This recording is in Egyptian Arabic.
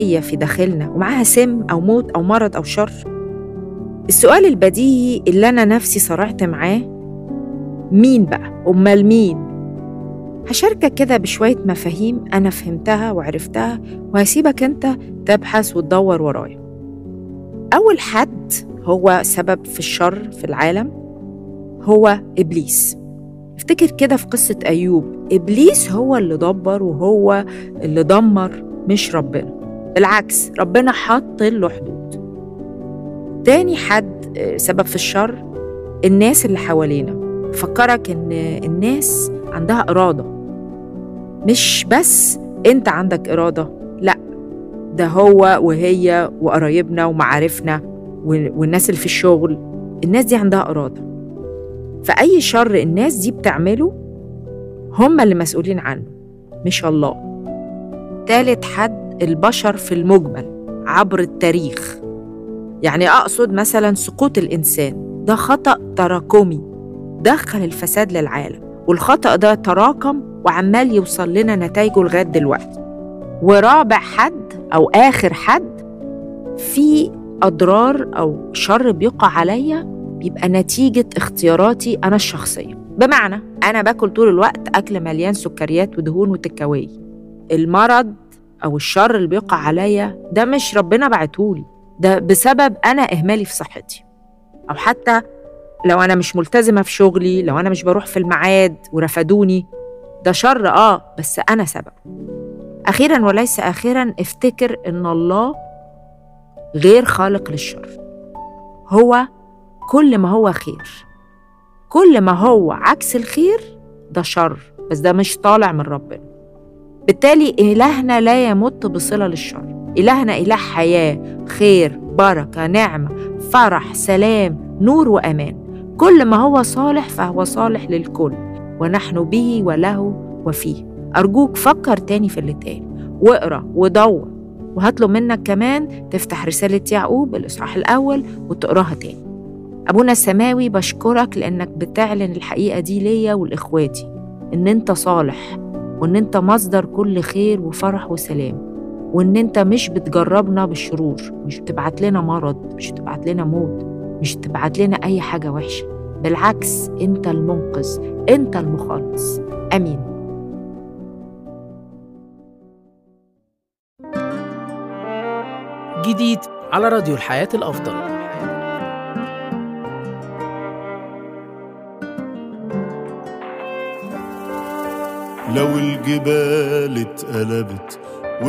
هي في داخلنا ومعاها سم أو موت أو مرض أو شر السؤال البديهي اللي أنا نفسي صرعت معاه مين بقى؟ أمال مين؟ هشاركك كده بشوية مفاهيم أنا فهمتها وعرفتها وهسيبك أنت تبحث وتدور ورايا أول حد هو سبب في الشر في العالم هو إبليس افتكر كده في قصة أيوب إبليس هو اللي دبر وهو اللي دمر مش ربنا بالعكس ربنا حط له حدود تاني حد سبب في الشر الناس اللي حوالينا فكرك ان الناس عندها إرادة مش بس انت عندك إرادة لا ده هو وهي وقرايبنا ومعارفنا والناس اللي في الشغل الناس دي عندها إرادة فأي شر الناس دي بتعمله هم اللي مسؤولين عنه مش الله تالت حد البشر في المجمل عبر التاريخ يعني أقصد مثلا سقوط الإنسان ده خطأ تراكمي دخل الفساد للعالم والخطأ ده تراكم وعمال يوصل لنا نتائجه لغاية دلوقتي ورابع حد أو آخر حد في أضرار أو شر بيقع عليا بيبقى نتيجة اختياراتي أنا الشخصية بمعنى أنا باكل طول الوقت أكل مليان سكريات ودهون وتكاوي المرض أو الشر اللي بيقع عليا ده مش ربنا بعتهولي ده بسبب أنا إهمالي في صحتي أو حتى لو أنا مش ملتزمة في شغلي لو أنا مش بروح في الميعاد ورفدوني ده شر آه بس أنا سبب أخيرا وليس آخرا افتكر إن الله غير خالق للشر هو كل ما هو خير كل ما هو عكس الخير ده شر بس ده مش طالع من ربنا بالتالي إلهنا لا يمت بصلة للشر إلهنا إله حياة خير بركة نعمة فرح سلام نور وأمان كل ما هو صالح فهو صالح للكل ونحن به وله وفيه أرجوك فكر تاني في اللي اتقال واقرا ودور وهطلب منك كمان تفتح رسالة يعقوب الإصحاح الأول وتقراها تاني أبونا السماوي بشكرك لأنك بتعلن الحقيقة دي ليا ولإخواتي إن أنت صالح وإن أنت مصدر كل خير وفرح وسلام وإن أنت مش بتجربنا بالشرور مش بتبعت لنا مرض مش بتبعت لنا موت مش بتبعت لنا أي حاجة وحشة بالعكس أنت المنقذ أنت المخلص أمين جديد على راديو الحياة الأفضل لو الجبال اتقلبت